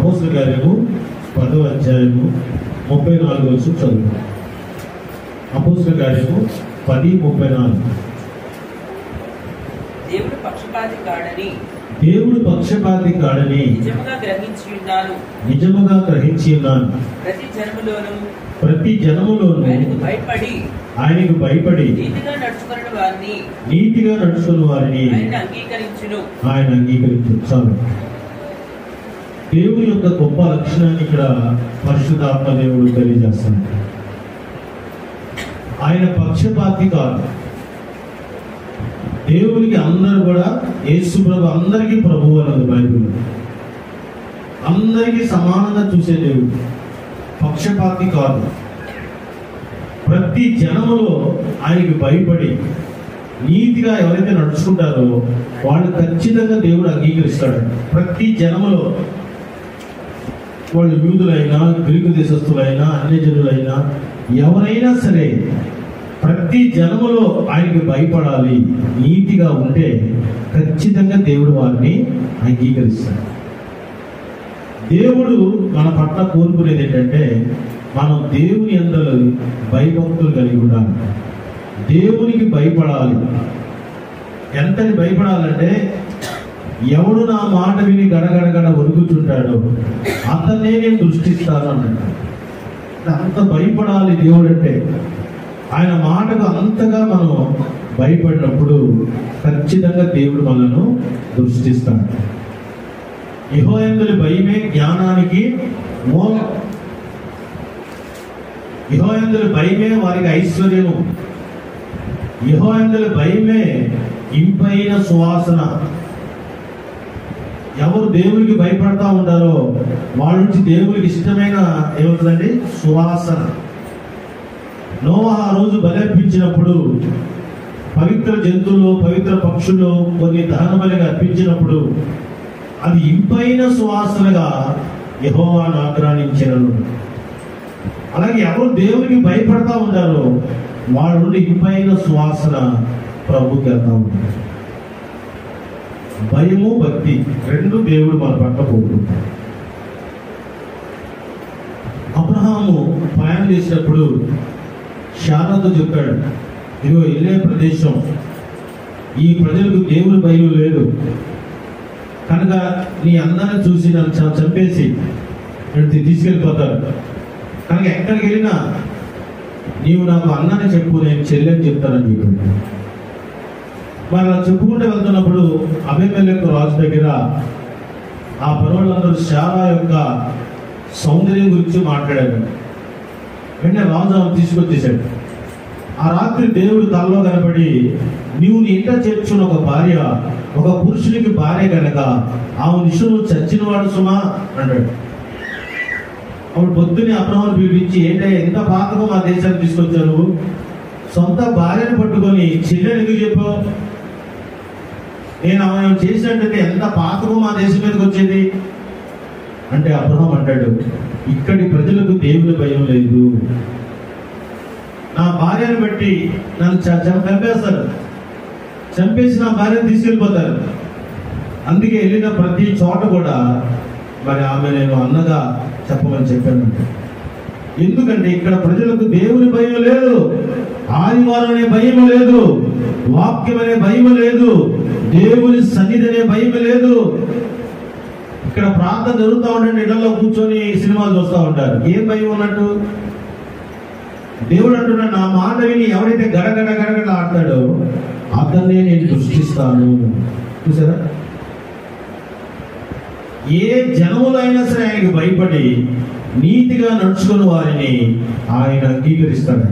అపోస్తుల కార్యము పదవ అధ్యాయము ముప్పై నాలుగు వచ్చి చదువు అపోస్తుల కార్యము పది ముప్పై నాలుగు దేవుడు పక్షపాతి కాడని దేవుడు పక్షపాతి కాడని నిజముగా గ్రహించి ఉన్నాను నిజముగా గ్రహించి ఉన్నాను ప్రతి జన్మలోనూ ప్రతి జనములోనూ ఆయనకు భయపడి ఆయనకు భయపడి నీతిగా నడుచుకున్న వారిని నీతిగా నడుచుకున్న వారిని ఆయన అంగీకరించును ఆయన అంగీకరించారు చాలు దేవుని యొక్క గొప్ప లక్షణాన్ని ఇక్కడ పరిశుద్ధాత్మ దేవుడు తెలియజేస్తున్నాడు ఆయన పక్షపాతి కాదు దేవునికి అందరూ కూడా యేసు ప్రభు అందరికీ ప్రభువు అన్నది బైబిల్ అందరికీ సమానంగా చూసే దేవుడు పక్షపాతి కాదు ప్రతి జనములో ఆయనకి భయపడి నీతిగా ఎవరైతే నడుచుకుంటారో వాళ్ళు ఖచ్చితంగా దేవుడు అంగీకరిస్తాడు ప్రతి జనములో వాళ్ళు యూదులైనా గ్రీకు దేశస్తులైనా అన్ని జనులైనా ఎవరైనా సరే ప్రతి జనములో ఆయనకి భయపడాలి నీతిగా ఉంటే ఖచ్చితంగా దేవుడు వారిని అంగీకరిస్తాడు దేవుడు మన పట్ల కోరుకునేది ఏంటంటే మనం దేవుని అందరూ భయభక్తులు కలిగి ఉండాలి దేవునికి భయపడాలి ఎంతని భయపడాలంటే ఎవడు నా మాట విని గడగడగడ వణుకుతుంటాడో అతన్నే నేను దృష్టిస్తాను అన్నాడు అంత భయపడాలి దేవుడు అంటే ఆయన మాటకు అంతగా మనం భయపడినప్పుడు ఖచ్చితంగా దేవుడు మనను దృష్టిస్తాడు ఇహోయందుల భయమే జ్ఞానానికి మూలం ఇహోయందుల భయమే వారికి ఐశ్వర్యము ఇహోయందుల భయమే ఇంపైన సువాసన ఎవరు దేవునికి భయపడతా ఉంటారో వాళ్ళ నుంచి దేవునికి ఇష్టమైన ఏమవుతుందండి సువాసన నోవా ఆ రోజు బలర్పించినప్పుడు పవిత్ర జంతువులు పవిత్ర పక్షులు కొన్ని దహన బలిగా అర్పించినప్పుడు అది ఇంపైన సువాసనగా యహోవాను ఆగ్రహించినను అలాగే ఎవరు దేవునికి భయపడతా ఉంటారో వాళ్ళ నుండి ఇంపైన సువాసన ప్రభుకి వెళ్తా ఉంటుంది భయము భక్తి రెండు దేవుడు మన పట్ల కోరుకుంటాడు అబ్రహాము ప్రయాణం చేసినప్పుడు శారదతో చెప్పాడు ఇదిగో వెళ్ళే ప్రదేశం ఈ ప్రజలకు దేవుని భయం లేదు కనుక నీ అందరిని చూసి నన్ను చ- చంపేసి నన్ను తీ- తీసుకెళ్ళిపోతారు కనుక ఎక్కడికి వెళ్ళినా నీవు నాకు అన్నని చెప్పు నేను చెల్లెని చెప్తానని చెప్పాడు మరి అలా చెప్పుకుంటూ వెళ్తున్నప్పుడు అభిమేలకు రాజు దగ్గర ఆ పర్వాలందరూ శారా యొక్క సౌందర్యం గురించి మాట్లాడారు వెంటనే రాజు ఆమెను తీసుకొచ్చేసాడు ఆ రాత్రి దేవుడు తలలో కనబడి నీవు నీ ఇంట చేర్చున్న ఒక భార్య ఒక పురుషునికి భార్య కనుక ఆమె నిషులు చచ్చినవాడు సుమా అన్నాడు అప్పుడు పొద్దున్నే అబ్రహం పిలిపించి ఏంటంటే ఎంత పాతకం మా దేశానికి తీసుకొచ్చారు సొంత భార్యను పట్టుకొని చెల్లెని ఎందుకు చెప్పావు నేను ఆమె చేసినట్టయితే ఎంత పాతకం మా దేశం మీదకి వచ్చేది అంటే అబ్రహం అంటాడు ఇక్కడి ప్రజలకు దేవుని భయం లేదు నా భార్యను బట్టి నన్ను చ- చ- చంపేస్తారు చంపేసి నా భార్యను తీసుకెళ్ళిపోతారు అందుకే వెళ్ళిన ప్రతి చోట కూడా మరి ఆమె నేను అన్నగా చెప్పమని చెప్పాను ఎందుకంటే ఇక్కడ ప్రజలకు దేవుని భయం లేదు ఆదివారం అనే భయం లేదు వాక్యం అనే భయం లేదు దేవుని సన్నిధి అనే భయం లేదు ఇక్కడ ప్రార్థన జరుగుతూ ఉండండి ఇళ్లలో కూర్చొని సినిమాలు చూస్తూ ఉంటారు ఏం భయం ఉన్నట్టు దేవుడు అంటున్నాడు నా మాట విని ఎవరైతే గడగడ గడగడ ఆడతాడో అతన్నే నేను దృష్టిస్తాను చూసారా ఏ జనములైనా సరే ఆయనకు భయపడి నీతిగా నడుచుకున్న వారిని ఆయన అంగీకరిస్తాడు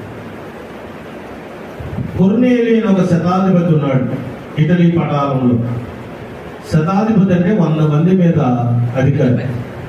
కొర్నేలి అని ఒక శతాధిపతి ఉన్నాడు ఇటలీ పటాలంలో శతాధిపతి అంటే వంద మంది మీద అధికారి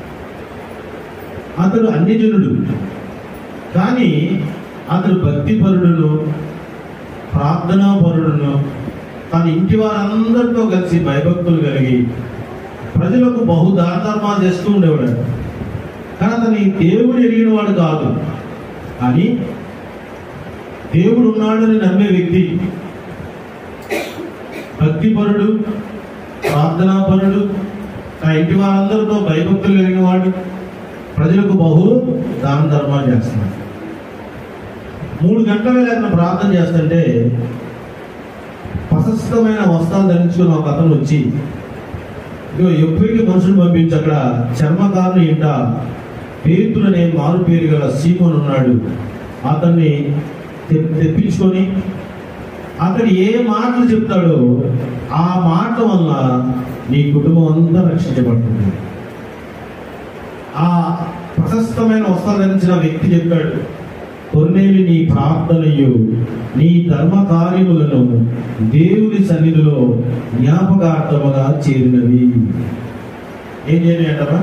అతడు అన్యజనుడు కానీ అతడు భక్తిపరుడును ప్రార్థనాపరుడును తన ఇంటి వారందరితో కలిసి భయభక్తులు కలిగి ప్రజలకు బహు దానధర్మాలు చేస్తూ ఉండేవాడు కానీ అతని దేవుడు ఎరిగిన వాడు కాదు కానీ దేవుడు ఉన్నాడని నమ్మే వ్యక్తి భక్తిపరుడు ప్రార్థనాపరుడు నా ఇంటి వారందరితో భయభక్తులు కలిగిన వాడు ప్రజలకు బహు దాన ధర్మాలు చేస్తున్నాడు మూడు గంటల వేళ అతను ప్రార్థన చేస్తుంటే ప్రశస్తమైన వస్త్రాలు ధరించుకున్న ఒక అతను వచ్చి ఇదిగో ఎప్పటికీ మనుషులు పంపించి అక్కడ చర్మకారుని ఇంట పేతులు అనే మారు పేరు గల సీమోన్ ఉన్నాడు అతన్ని తె- తెప్పించుకొని అతడు ఏ మాటలు చెప్తాడో ఆ మాట వల్ల నీ కుటుంబం అంతా రక్షించబడుతుంది ఆ ప్రశస్తమైన వస్త్రాలు ధరించిన వ్యక్తి చెప్పాడు కొన్నేలి నీ ప్రార్థనయు నీ ధర్మ కార్యములను దేవుని సన్నిధిలో జ్ఞాపకార్థముగా చేరినవి ఏం చేయని అంటారా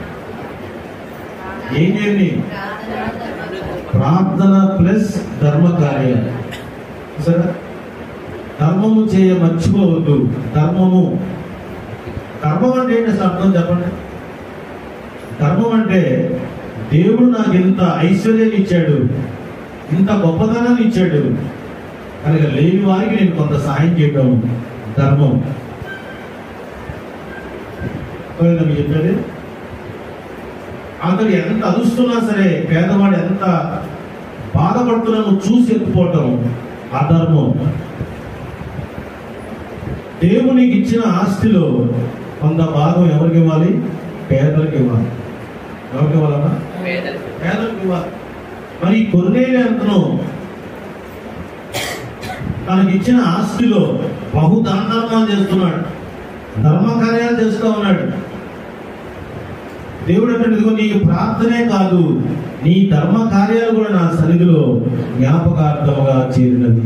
ఏం చేయని ప్రార్థన ప్లస్ ధర్మ కార్యాలు సరే ధర్మము చేయ మర్చిపోవద్దు ధర్మము ధర్మం అంటే ఏంటి అసలు అర్థం చెప్పండి ధర్మం అంటే దేవుడు నాకు ఇంత ఐశ్వర్యాన్ని ఇచ్చాడు ఇంత గొప్పతనాన్ని ఇచ్చాడు కనుక లేని వారికి నేను కొంత సహాయం చేయడం ధర్మం అర్థమైందా మీకు చెప్పేది అతడు ఎంత అదుస్తున్నా సరే పేదవాడు ఎంత బాధపడుతున్నాను చూసి ఎత్తుకోవటం అధర్మం దేవునికి ఇచ్చిన ఆస్తిలో కొంత భాగం ఎవరికి ఇవ్వాలి పేదలకు ఇవ్వాలి ఎవరికి ఇవ్వాలన్నా పేదలకు పేదలకు ఇవ్వాలి మరి కొన్నేళ్ళు అంతను తనకి ఇచ్చిన ఆస్తిలో బహు దానాలు చేస్తున్నాడు ధర్మ కార్యాలు చేస్తూ ఉన్నాడు దేవుడు అంటే ఇదిగో నీ ప్రార్థనే కాదు నీ ధర్మ కార్యాలు కూడా నా సన్నిధిలో జ్ఞాపకార్థముగా చేరినది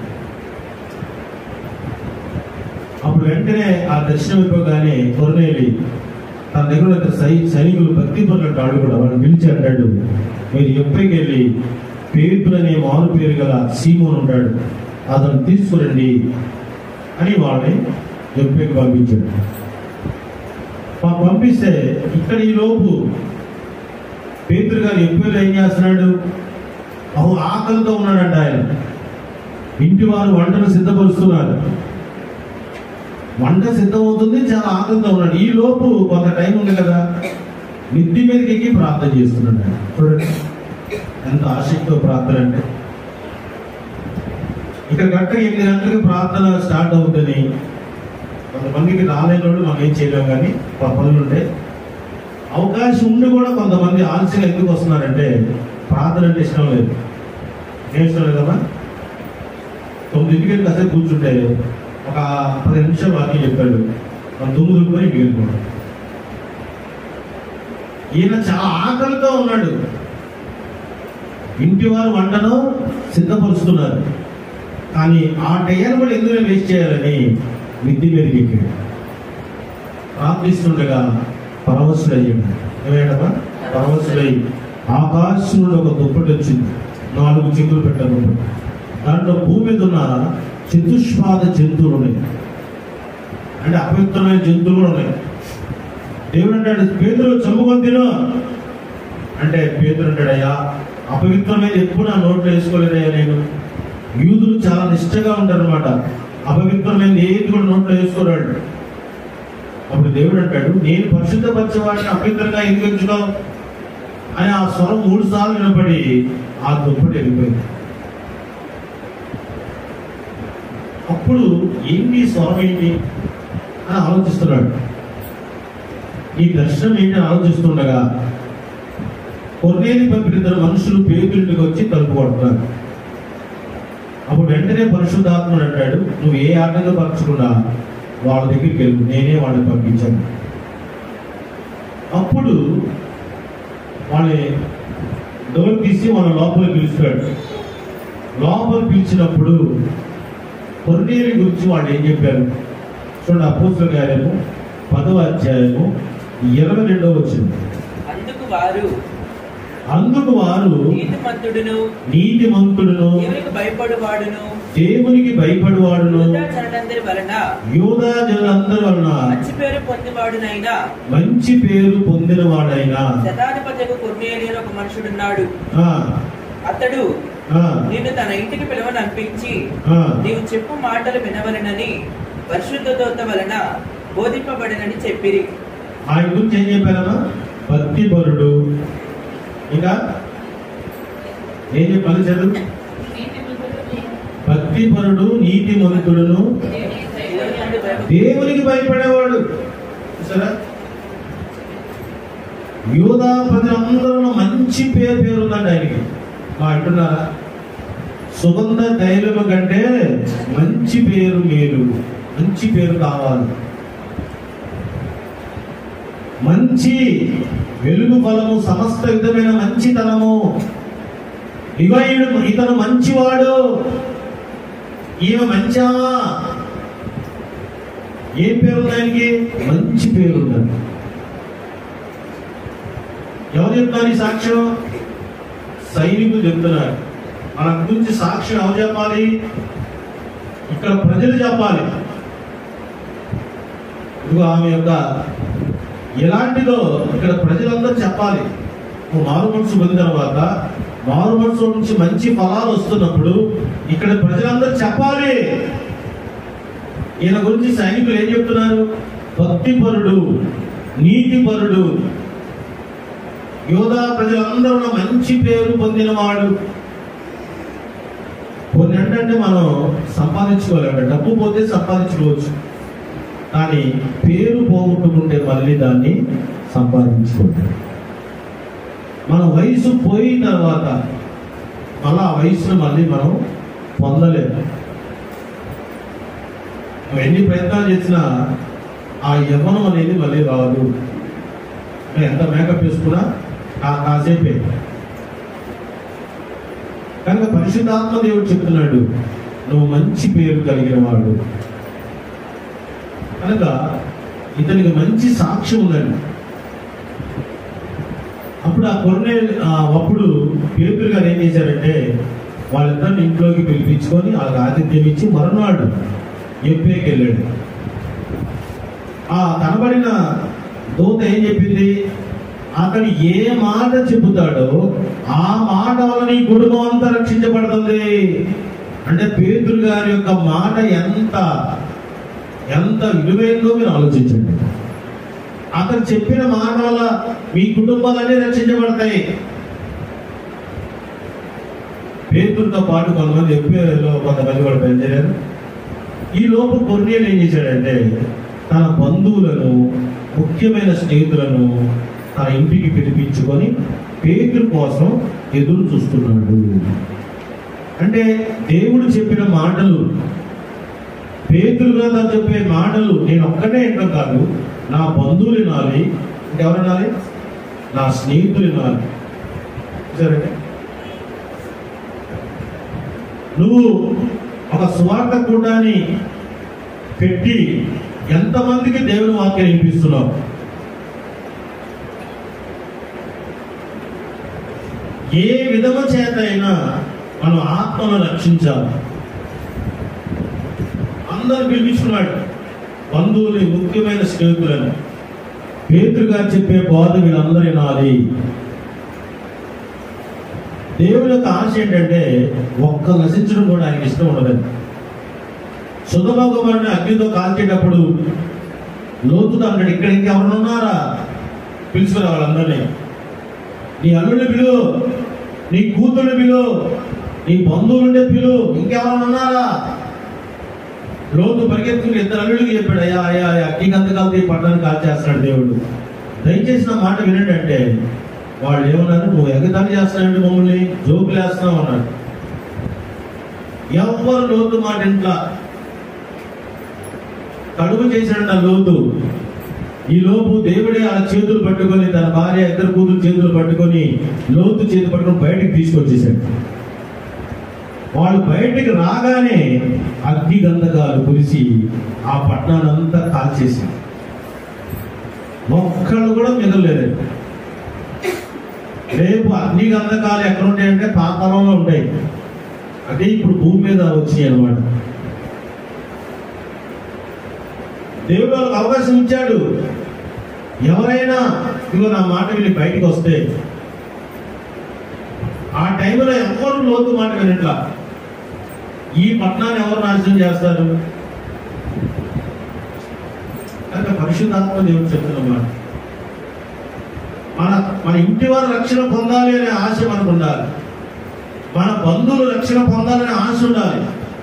అప్పుడు వెంటనే ఆ దర్శనం అయిపోగానే కొరనేలి తన దగ్గర ఉన్న ఇద్దరు సై సైనికులు భక్తి పడినట్టు ఆడు కూడా వాడిని పిలిచి అంటాడు మీరు ఎప్పటికి వెళ్ళి పేతులు అనే మారు పేరు గల సీమోన్ ఉంటాడు అతను తీసుకురండి అని వాళ్ళని ఎప్పటికి పంపించాడు పా- పంపిస్తే ఇక్కడ ఈ లోపు పేతురు గారు ఎప్పుడు ఏం చేస్తున్నాడు అహో ఆకలితో ఉన్నాడంట ఆయన ఇంటి వారు వంటను సిద్ధపరుస్తున్నారు వంట సిద్ధమవుతుంది చాలా ఆకలితో ఉన్నాడు ఈ లోపు కొంత టైం ఉంది కదా మిద్ది మీదకి ఎక్కి ప్రార్థన చేస్తున్నాడు ఆయన. చూడండి ఎంత ఆసక్తితో ప్రార్థన అంటే ఇక్కడ గంట ఎనిమిది గంటలకు ప్రార్థన స్టార్ట్ అవుతుంది కొంతమందికి రాలేని వాళ్ళు మనం ఏం చేయలేం కానీ ప- పనులు ఉంటాయి అవకాశం ఉండి కూడా కొంతమంది ఆలస్యంగా ఎందుకు వస్తున్నారంటే ప్రార్థన అంటే ఇష్టం లేదు ఏం ఇష్టం లేదమ్మా తొమ్మిదింటికి వెళ్ళి కాసేపు కూర్చుంటే ఒక పది నిమిషాలు వాక్యం చెప్పాడు మన తొమ్మిది రూపాయలు ఇంటికి వెళ్ళిపోవడం ఈయన చాలా ఆకలితో ఉన్నాడు ఇంటి వారు వంటను సిద్ధపరుస్తున్నారు కానీ ఆ టైం కూడా ఎందుకు వేస్ట్ చేయాలని మిద్ది మీదకి ఎక్కాడు ప్రార్థిస్తుండగా పరవశుడయ్యాడు ఏమయ్యాడమ్మా పరవశుడై ఆకాశం నుండి ఒక దుప్పటి వచ్చింది నాలుగు చెక్కులు పెట్టారు దాంట్లో భూమి మీద ఉన్న చతుష్పాద జంతువులు ఉన్నాయి అంటే అపవిత్రమైన జంతువులు కూడా ఉన్నాయి దేవుడు అంటాడు పేదలు చంపుకొని తిను అంటే పేదలు అంటాడయ్యా అపవిత్రమైన ఎప్పుడు నా నోట్లో వేసుకోలేదయ్యా నేను యూదులు చాలా నిష్ఠగా ఉంటారు అనమాట అపవిత్రమైన ఏది కూడా నోట్లో వేసుకోరాడు అప్పుడు దేవుడు అంటాడు నేను పరిశుద్ధపరచేవాడిని అపవిత్రంగా ఎందుకు ఎంచుకోవు అని ఆ స్వరం మూడు సార్లు వినపడి ఆ దుప్పటి వెళ్ళిపోయింది అప్పుడు ఏంటి ఈ స్వరం ఏంటి అని ఆలోచిస్తున్నాడు ఈ దర్శనం ఏంటి అని ఆలోచిస్తుండగా కొన్నేది పంపిన ఇద్దరు మనుషులు పేదలింటికి వచ్చి తలుపు కొడుతున్నారు అప్పుడు వెంటనే పరిశుద్ధాత్ముడు అంటాడు నువ్వు ఏ ఆటంగా పరచకుండా వాళ్ళ దగ్గరికి వెళ్ళు నేనే వాళ్ళని పంపించాను అప్పుడు వాళ్ళని డోర్ తీసి వాళ్ళ లోపల పిలుస్తాడు లోపల పిలిచినప్పుడు కొన్నేరి గురించి వాళ్ళు ఏం చెప్పారు చూడండి అపోస్తుల కార్యము పదవ అధ్యాయము ఇరవై రెండవ వచ్చింది అందుకు వారు అందుకు వారు నీతిమంతుడును నీతిమంతుడును దేవునికి భయపడువాడును దేవునికి భయపడివాడును యూదా జనులందరి వలన యూదా జనులందరి వలన మంచి పేరు పొందివాడునైనా మంచి పేరు పొందినవాడైనా శతాధిపతికు కొర్నేలి అని ఒక మనుషుడున్నాడు ఆ, అతడు ఆ, నిన్ను తన ఇంటికి పిలవనంపించి ఆ, నీవు చెప్పు మాటలు వినవలనని పరిశుద్ధ దూత వలన బోధింపబడినని చెప్పిరి ఆయన గురించి ఏం చెప్పారమ్మా భక్తిపరుడు ఇంకా ఏం చెప్పాలి చదువు భక్తిపరుడు నీతిమంతుడును దేవుని యందు భయభక్తులు దేవునికి భయపడేవాడు చూసారా యూదా ప్రజలందరూ మంచి పేరు పేరు ఉందండి ఆయనకి మా అంటున్నారా సుగంధ తైలము కంటే మంచి పేరు మేలు మంచి పేరు కావాలి మంచి వెలుగు ఫలము సమస్త విధమైన మంచితనము ఇవయుడు ఇతను మంచివాడు ఈమె మంచావా ఏం పేరు ఉంది ఆయనకి మంచి పేరు ఉందండి ఎవరు చెప్తున్నారు ఈ సాక్ష్యం సైనికులు చెప్తున్నారు మన గురించి సాక్ష్యం ఎవరు చెప్పాలి ఇక్కడ ప్రజలు చెప్పాలి ఇదిగో ఆమె యొక్క ఎలాంటిదో ఇక్కడ ప్రజలందరూ చెప్పాలి నువ్వు మారు మనసు పొందిన తర్వాత మారు మనసు నుంచి మంచి ఫలాలు వస్తున్నప్పుడు ఇక్కడ ప్రజలందరూ చెప్పాలి ఈయన గురించి సైనికులు ఏం చెప్తున్నారు భక్తిపరుడు నీతిపరుడు యోధా ప్రజలందరూ మంచి పేరు పొందినవాడు కొన్ని ఏంటంటే మనం సంపాదించుకోలేము డబ్బు పోతే సంపాదించుకోవచ్చు కానీ పేరు పోగొట్టుకుంటే మళ్ళీ దాన్ని సంపాదించుకోలేము మన వయసు పోయిన తర్వాత మళ్ళీ ఆ వయసును మళ్ళీ మనం పొందలేము నువ్వు ఎన్ని ప్రయత్నాలు చేసినా ఆ యవ్వనం అనేది మళ్ళీ రాదు నువ్వు ఎంత మేకప్ వేసుకున్నా ఆ కాసేపే కనుక పరిశుద్ధాత్మ దేవుడు చెప్తున్నాడు నువ్వు మంచి పేరు కలిగిన వాడు కనుక ఇతనికి మంచి సాక్ష్యం ఉందండి అప్పుడు ఆ కొన్నే అప్పుడు పేతురు గారు ఏం చేశారంటే వాళ్ళిద్దరిని ఇంట్లోకి పిలిపించుకొని వాళ్ళకి ఆతిథ్యం ఇచ్చి మరునాడు ఎప్పేకి వెళ్ళాడు ఆ కనబడిన దూత ఏం చెప్పింది అతడు ఏ మాట చెబుతాడో ఆ మాట వలన ఈ కుటుంబం అంతా రక్షించబడుతుంది అంటే పేతురు గారి యొక్క మాట ఎంత ఎంత విలువైందో మీరు ఆలోచించండి అతను చెప్పిన మాట వల్ల మీ కుటుంబాలన్నీ రక్షించబడతాయి పేతులతో పాటు కొంతమంది ఎప్పేలో కొంతమంది కూడా బయలుదేరారు ఈ లోపు కొన్నేళ్ళు ఏం చేశాడంటే తన బంధువులను ముఖ్యమైన స్నేహితులను తన ఇంటికి పిలిపించుకొని పేతురు కోసం ఎదురు చూస్తున్నాడు అంటే దేవుడు చెప్పిన మాటలు పేతురు గారు చెప్పే మాటలు నేను ఒక్కటే వినడం కాదు నా బంధువులు వినాలి ఇంకెవరు వినాలి నా స్నేహితులు వినాలి సరే నువ్వు ఒక స్వార్థ కూడాన్ని పెట్టి ఎంతమందికి దేవుని వాక్యం వినిపిస్తున్నావు ఏ విధము చేత అయినా మనం ఆత్మను రక్షించాలి అందరు పిలిపించుకున్నాడు బంధువుని ముఖ్యమైన స్నేహితులను పేతురు గారు చెప్పే బోధ వీళ్ళందరూ వినాలి దేవుని యొక్క ఆశ ఏంటంటే ఒక్క నశించడం కూడా ఆయనకి ఇష్టం ఉండదండి సుధమోగమని అగ్నితో కాల్చేటప్పుడు లోతుతో అన్నాడు ఇక్కడ ఇంకెవరు ఉన్నారా పిలుచుకురా వాళ్ళందరినీ నీ అల్లుడిని పిలు నీ కూతుర్ని పిలు నీ బంధువులుండే పిలు ఇంకెవరు ఉన్నారా లోతు పరిగెత్తుకుని ఇద్దరు అల్లుడికి చెప్పాడు అయ్యా అయ్యా అయ్యా అగ్నికి అంతకాలతో ఈ పట్టణాన్ని కాల్చేస్తున్నాడు దేవుడు దయచేసి నా మాట వినండి అంటే వాళ్ళు ఏమన్నారు నువ్వు ఎగతాళి చేస్తున్నాడు మమ్మల్ని జోకులు వేస్తున్నావు అన్నాడు ఎవ్వరు లోతు మాట ఇంట్లో కడుపు చేశాడంట లోతు ఈ లోపు దేవుడే ఆ చేతులు పట్టుకొని తన భార్య ఇద్దరు కూతురు చేతులు పట్టుకొని లోతు చేతి పట్టుకొని బయటికి తీసుకొచ్చేసాడు వాళ్ళు బయటికి రాగానే అగ్ని గంధకాలు కురిసి ఆ పట్టణాన్నంతా కాల్చేసింది ఒక్కళ్ళు కూడా మిగలలేదు రేపు అగ్ని గంధకాలు ఎక్కడ ఉంటాయంటే పాతాళంలో ఉంటాయి అదే ఇప్పుడు భూమి మీద వచ్చినాయి అన్నమాట దేవుడు వాళ్ళకి అవకాశం ఇచ్చాడు ఎవరైనా ఇదిగో నా మాట విని బయటికి వస్తే ఆ టైంలో ఎవరు లోతు మాట వినట్లా ఈ పట్టణాన్ని ఎవరు నాశనం చేస్తారు కనుక పరిశుద్ధాత్మ దేవుడు చెప్తున్నమాట మన మన ఇంటి వారు రక్షణ పొందాలి అనే ఆశ మనకు ఉండాలి మన బంధువులు రక్షణ పొందాలనే ఆశ ఉండాలి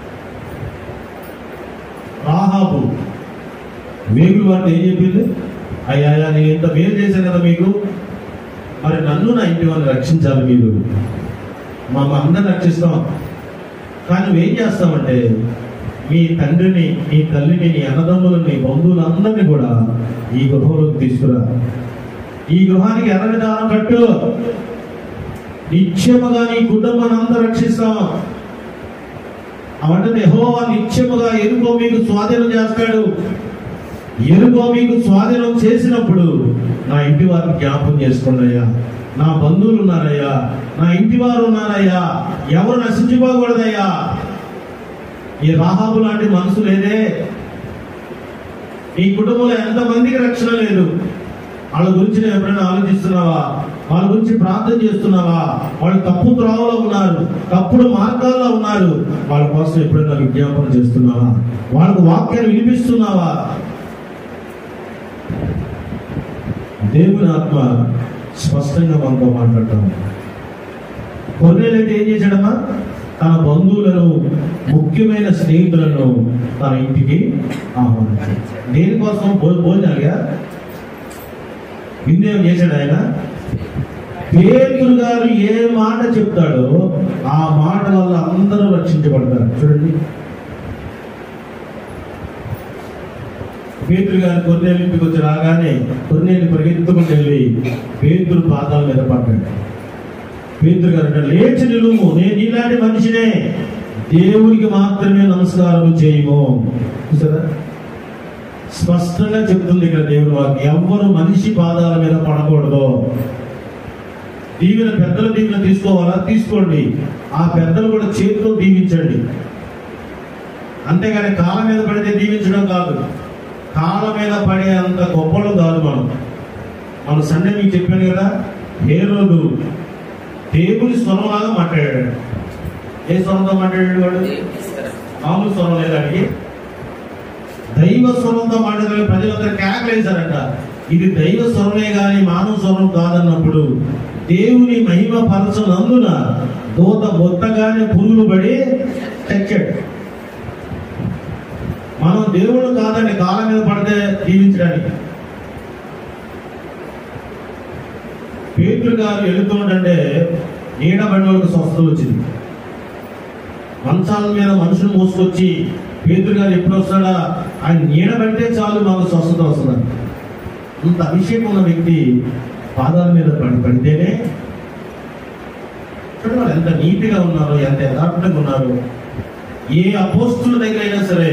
రాహాబు వేగులు వారిని ఏం చెప్పింది అయ్యా అయ్యా నేను ఇంత మేలు చేశాను కదా మీకు మరి నన్ను నా ఇంటి వారిని రక్షించాలి మీరు మా మా అందరిని రక్షిస్తాం కానీ నువ్వేం చేస్తావంటే మీ తండ్రిని మీ తల్లిని నీ అన్నదమ్ములని బంధువులందరినీ కూడా ఈ గృహంలోకి తీసుకురా ఈ గృహానికి ఎర్రని దానం కట్టు నిత్యముగా నీ కుటుంబాన్ని అంతా రక్షిస్తాం అవంటే యెహోవా నిత్యముగా ఎరుకో మీకు స్వాధీనం చేస్తాడు ఎరుకో మీకు స్వాధీనం చేసినప్పుడు నా ఇంటి వారిని జ్ఞాపకం చేసుకోండియ్యా నా బంధువులు ఉన్నారయ్యా నా ఇంటి వారు ఉన్నారయ్యా ఎవరు నశించిపోకూడదయ్యా ఈ రాహాబు లాంటి మనసు లేదే నీ కుటుంబంలో ఎంతమందికి రక్షణ లేదు వాళ్ళ గురించి నువ్వు ఎప్పుడైనా ఆలోచిస్తున్నావా వాళ్ళ గురించి ప్రార్థన చేస్తున్నావా వాళ్ళు తప్పు త్రోవలో ఉన్నారు తప్పుడు మార్గాల్లో ఉన్నారు వాళ్ళ కోసం ఎప్పుడైనా విజ్ఞాపన చేస్తున్నావా వాళ్ళకు వాక్యాన్ని వినిపిస్తున్నావా దేవుని ఆత్మ స్పష్టంగా మనతో మాట్లాడతాం కొన్నేళ్ళైతే ఏం చేశాడమ్మా తన బంధువులను ముఖ్యమైన స్నేహితులను తన ఇంటికి ఆహ్వానించాడు దేనికోసం భో భోజనాలుగా విందేం చేశాడు ఆయన పేతురు గారు ఏ మాట చెప్తాడో ఆ మాట వల్ల అందరూ రక్షించబడతారు చూడండి పేతురు గారు కొన్నేళ్ళ ఇంటికి వచ్చి రాగానే కొన్నేళ్ళు పరిగెత్తుకుంటూ వెళ్ళి పేతురు పాదాల మీద పడ్డాడు పేతురు గారు అంటాడు, లేచి నిలుము నేను ఇలాంటి మనిషినే దేవునికి మాత్రమే నమస్కారం చేయము చూసారా స్పష్టంగా చెప్తుంది ఇక్కడ దేవుడు వాకి ఎవ్వరు మనిషి పాదాల మీద పడకూడదు దీవెన పెద్దల దీవెన తీసుకోవాలా తీసుకోండి ఆ పెద్దలు కూడా చేతితో దీవించండి అంతేగాని కాళ్ళ మీద పడితే దీవించడం కాదు కాళ్ళ మీద పడే అంత గొప్పలు కాదు మనం మన సండే మీకు చెప్పాను కదా ఏ రోజు టేబుల్ స్వరంలాగా మాట్లాడాడు ఏ స్వరంతో మాట్లాడాడు వాడు మామూలు స్వరం లేదానికి దైవ స్వరంతో మాట్లాడే ప్రజలందరూ కేకలేశారంట ఇది దైవ స్వరమే గాని మానవ స్వరం కాదన్నప్పుడు దేవుని మహిమ పరచనందున దూత మొత్తగానే పురుగులు పడి చచ్చాడు మనం దేవుడు కాదని కాలం మీద పడితే జీవించడానికి పేతులు గారు వెళుతుంటే నీడబడి వాళ్ళకి స్వస్థత వచ్చింది మంచాల మీద మనుషులు మోసుకొచ్చి పేతురు గారు ఎప్పుడు వస్తాడా ఆయన నీడబడితే చాలు మాకు స్వస్థత వస్తుంది అంత అభిషేకం ఉన్న వ్యక్తి పాదాల మీద పడి పడితేనే చూడండి వాళ్ళు ఎంత నీతిగా ఉన్నారు ఎంత యథార్థంగా ఉన్నారు ఏ అపోస్తుల దగ్గర అయినా సరే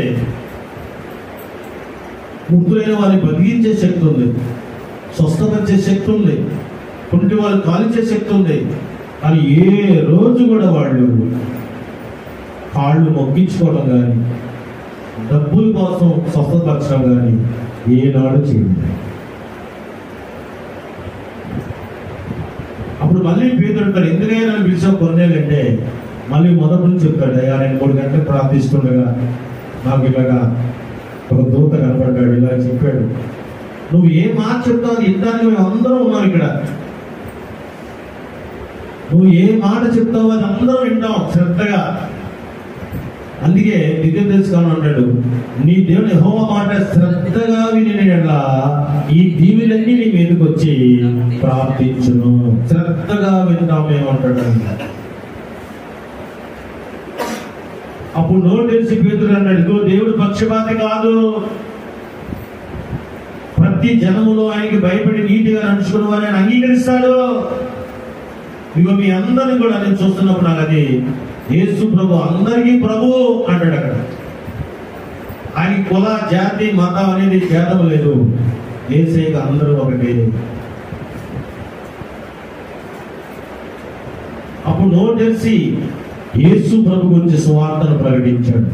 ముగ్గురైన వారిని బతికించే శక్తి ఉంది స్వస్థత ఇచ్చే శక్తి ఉంది కుంటి వాళ్ళు కాలించే శక్తి ఉంది కానీ ఏ రోజు కూడా వాళ్ళు కాళ్ళు మొక్కించుకోవడం కానీ డబ్బుల కోసం స్వస్థపరచడం కానీ ఏనాడు చేయలేదు అప్పుడు మళ్ళీ పేదలు అంటారు ఎందుకైనా నన్ను పిలిచావు కొన్నేళ్ళంటే మళ్ళీ మొదటి నుంచి చెప్తాడు అయ్యా నేను మూడు గంటలు ప్రార్థిస్తుండగా నాకు ఇలాగా ఒక దూత కనపడ్డాడు ఇలా చెప్పాడు నువ్వు ఏ మాట చెప్తావు అది వినడానికి మేము అందరం ఉన్నాం ఇక్కడ నువ్వు ఏ మాట చెప్తావో అది అందరం వింటాం శ్రద్ధగా అందుకే దివ్య తెలుసుకొని అంటాడు నీ దేవుని హోమ మాట శ్రద్ధగా వినిలా ఈ దీవులన్నీ నీ మీదకి వచ్చి ప్రార్థించును శ్రద్ధగా వింటాం ఏమంటాడు అప్పుడు నోరు తెలిసి పేతురు అన్నాడు ఇదిగో దేవుడు పక్షపాతి కాదు ప్రతి జనములో ఆయనకి భయపడి నీతిగా నడుచుకున్న వారిని ఆయన అంగీకరిస్తాడు ఇదిగో మీ అందరిని కూడా నేను చూస్తున్నప్పుడు నాకు అది యేసు ప్రభు అందరికీ ప్రభు అంటాడు అక్కడ ఆయన కుల జాతి మతం అనేది భేదం లేదు ఏసైకి అందరూ ఒకటి అప్పుడు నోరు తెలిసి యేసు ప్రభు గురించి సువార్తను ప్రకటించాడు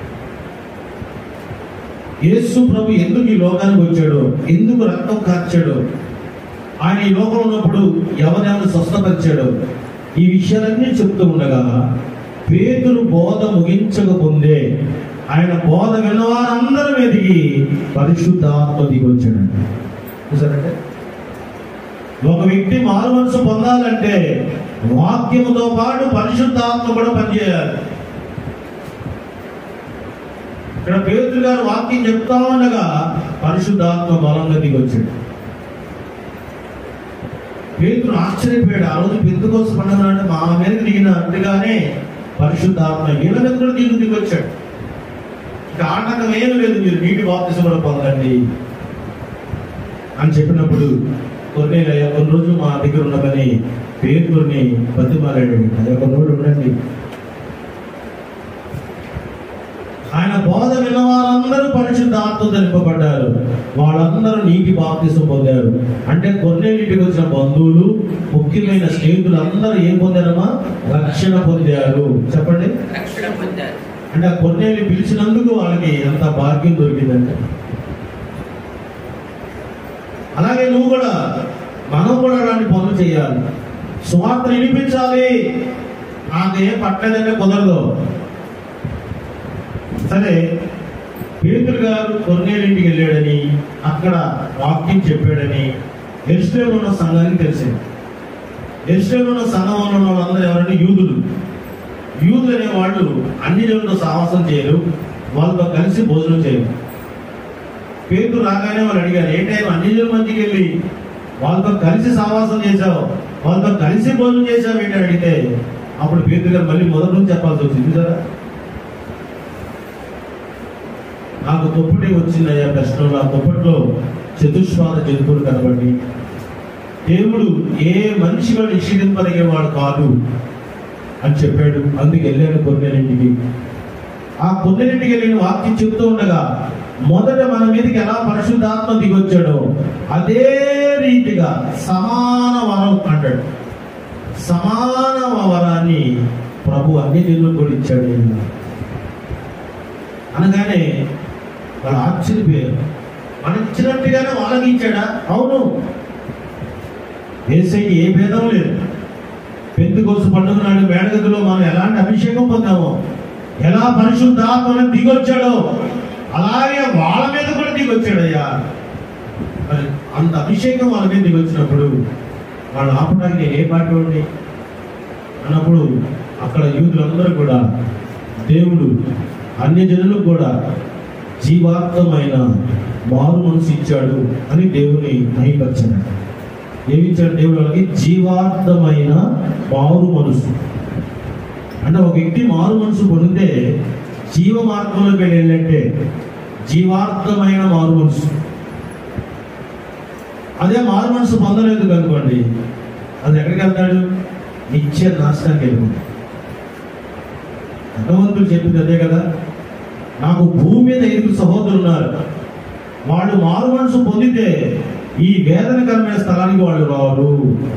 యేసు ప్రభు ఎందుకు ఈ లోకానికి వచ్చాడు ఎందుకు రక్తం కార్చాడు ఆయన ఈ లోకంలో ఉన్నప్పుడు ఎవరెవరు స్వస్థపరిచాడు ఈ విషయాలన్నీ చెప్తూ ఉండగా పేతులు బోధ ముగించకముందే ఆయన బోధ విన్నవారందరి మీదకి పరిశుద్ధాత్మ దిగి వచ్చాడండి చూసారంటే ఒక వ్యక్తి మారు మనసు పొందాలంటే వాక్యముతో పాటు పరిశుద్ధాత్మ కూడా పనిచేయాలి ఇక్కడ పేతులు గారు వాక్యం చెప్తా ఉండగా పరిశుద్ధాత్మ బలంగా దిగొచ్చాడు పేతులు ఆశ్చర్యపోయాడు ఆ రోజు పెందుకోసం పండుగ అంటే మా మీద దిగిన అంతగానే పరిశుద్ధాత్మ వీళ్ళ మీద కూడా దిగు దిగొచ్చాడు ఇక ఆటంకం ఏం లేదు మీరు నీటి బాప్తిసం కూడా పొందండి అని చెప్పినప్పుడు కొన్ని కొన్ని రోజులు మా దగ్గర ఉండమని పేరుని బతిమాలాడు అది ఒక రోజు ఉండండి ఆయన బోధ విన్న వారందరూ పరిశుద్ధ ఆత్మ నింపబడ్డారు వాళ్ళందరూ నీటి బాప్తిసం పొందారు అంటే కొన్నేళ్ళింటికి వచ్చిన బంధువులు ముఖ్యమైన స్నేహితులు అందరూ ఏం పొందారమ్మా రక్షణ పొందారు చెప్పండి రక్షణ పొందారు అంటే ఆ కొన్నేళ్ళు పిలిచినందుకు వాళ్ళకి ఎంత భాగ్యం దొరికిందంటే అలాగే నువ్వు కూడా మనం కూడా అలాంటి పనులు చేయాలి స్వార్థ వినిపించాలి నాకేం పట్టలేదంటే కుదరదు సరే పేతురు గారు కొన్నేళ్ళింటికి వెళ్ళాడని అక్కడ వాక్యం చెప్పాడని ఎరుసలేములో ఉన్న సంఘానికి తెలిసింది ఎరుసలేములో ఉన్న సంఘంలో ఉన్న వాళ్ళందరూ ఎవరంటే యూదులు యూదులు అనే వాళ్ళు అన్ని జనులతో సాహసం చేయరు వాళ్ళతో కలిసి భోజనం చేయరు పేతురు రాగానే వాళ్ళు అడిగారు ఏంటైనా అన్ని జనుల మధ్యకి వెళ్ళి వాళ్ళతో కలిసి సావాసం చేశావు వాళ్ళతో కలిసి భోజనం చేశావు ఏంటి అని అడిగితే అప్పుడు పేతురు గారు మళ్ళీ మొదటి నుంచి చెప్పాల్సి వచ్చింది కదా నాకు తొప్పుటే వచ్చిందయ్యా కష్టంలో ఆ తొప్పట్లో చతుష్పాద జంతువులు కనబడి దేవుడు ఏ మనిషి కూడా నిషేధింపదగేవాడు కాదు అని చెప్పాడు అందుకు వెళ్ళాను కొన్నేరింటికి ఆ కొన్నేరింటికి వెళ్ళిన వాక్యం చెప్తూ ఉండగా మొదట మన మీదకి ఎలా పరిశుద్ధాత్మ దిగొచ్చాడో అదే రీతిగా సమాన వరం అంటాడు సమాన వరాన్ని ప్రభు అన్ని నిన్ను కూడా ఇచ్చాడు ఈయన. అనగానే వాళ్ళు ఆశ్చర్యపోయారు మనకి ఇచ్చినట్టుగానే వాళ్ళకి ఇచ్చాడా అవును ఏసైకి ఏ భేదం లేదు పెంతుకోసు పండుగ నాడు మేడగదిలో మనం ఎలాంటి అభిషేకం పొందామో ఎలా పరిశుద్ధాత్మను దిగొచ్చాడో అలాగే వాళ్ళ మీద కూడా దిగొచ్చాడయ్యా మరి అంత అభిషేకం వాళ్ళ మీద దిగొచ్చినప్పుడు వాళ్ళు ఆపడానికి నేను ఏ పాటి వాడిని అన్నప్పుడు అక్కడ యూదులందరూ కూడా దేవుడు అన్య జనులకు కూడా జీవాత్మమైన మారు మనసు ఇచ్చాడు అని దేవుని మహిపరిచాడు ఏమి ఇచ్చాడు దేవుడు వాళ్ళకి జీవార్థమైన మారు మనసు అంటే ఒక వ్యక్తి మారు మనసు పొందితే జీవ మార్గంలోకి వెళ్ళాలంటే జీవార్థమైన మారు మనసు అదే మారు మనసు పొందలేదు కనుకోండి అది ఎక్కడికి వెళ్తాడు నిత్య నాశనానికి వెళ్ళిపోతాడు భగవంతుడు చెప్పింది అదే కదా నాకు భూమి మీద ఐదుగురు సహోదరులు ఉన్నారు వాళ్ళు మారు మనసు పొందితే ఈ వేదనకరమైన స్థలానికి వాళ్ళు రారు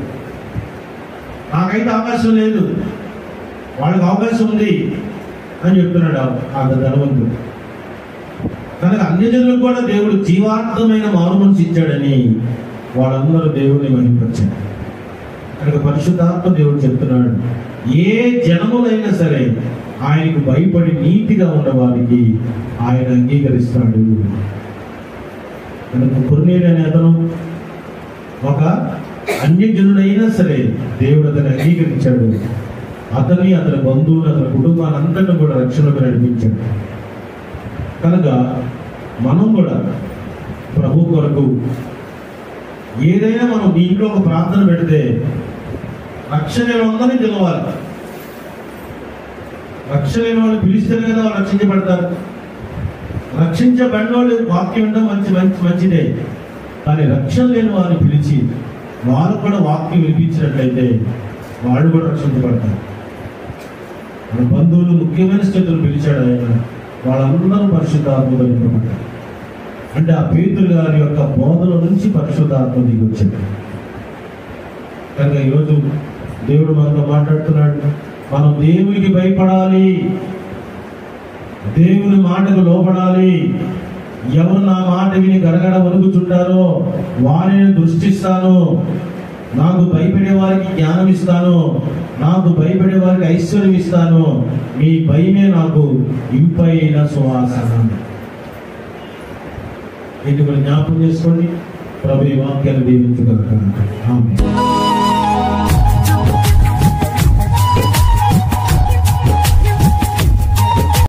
నాకైతే అవకాశం లేదు వాళ్ళకి అవకాశం ఉంది అని చెప్తున్నాడు ఆ- ఆ ధనవంతుడు కనుక అన్ని జనులకు కూడా దేవుడు జీవార్థమైన మారు మనసు ఇచ్చాడని వాళ్ళందరూ దేవుడిని మహిమపరిచారు కనుక పరిశుద్ధాత్మ దేవుడు చెప్తున్నాడు ఏ జనములైనా సరే ఆయనకు భయపడి నీతిగా ఉన్న వారికి ఆయన అంగీకరిస్తాడు కనుక కుర్నేడు అనే అతను ఒక అన్యజనుడైనా సరే దేవుడు అతను అంగీకరించాడు అతన్ని అతని బంధువులు అతని కుటుంబాన్ని అంతటా కూడా రక్షణకు నడిపించాడు కనుక మనం కూడా ప్రభు కొరకు ఏదైనా మనం మీ ఇంట్లో ఒక ప్రార్థన పెడితే రక్షణ ఉందని తెలవాలి రక్షణ లేని వాళ్ళు పిలిస్తేనే కదా వాళ్ళు రక్షించబడతారు రక్షించబడిన వాళ్ళు వాక్యం ఉండడం మంచి మంచి మంచిదే కానీ రక్షణ లేని వారిని పిలిచి వారు కూడా వాక్యం వినిపించినట్లయితే వాళ్ళు కూడా రక్షించబడతారు మన బంధువులు ముఖ్యమైన స్థితులు పిలిచాడు ఆయన వాళ్ళందరూ పరిశుద్ధాత్మతో నింపబడ్డారు అంటే ఆ పేతులు గారి యొక్క బోధల నుంచి పరిశుద్ధాత్మ దిగి వచ్చింది కనుక ఈరోజు దేవుడు మనతో మాట్లాడుతున్నాడు మనం దేవునికి భయపడాలి దేవుని మాటకు లోపడాలి ఎవరు నా మాట విని గడగడ వణుకుచుంటారో వారిని దృష్టిస్తాను నాకు భయపడే వారికి జ్ఞానం ఇస్తాను నాకు భయపడే వారికి ఐశ్వర్యం ఇస్తాను మీ భయమే నాకు ఇంపైన సువాసన ఇది మీరు జ్ఞాపకం చేసుకోండి ప్రభు ఈ వాక్యాన్ని దీవించుగాక ఆమె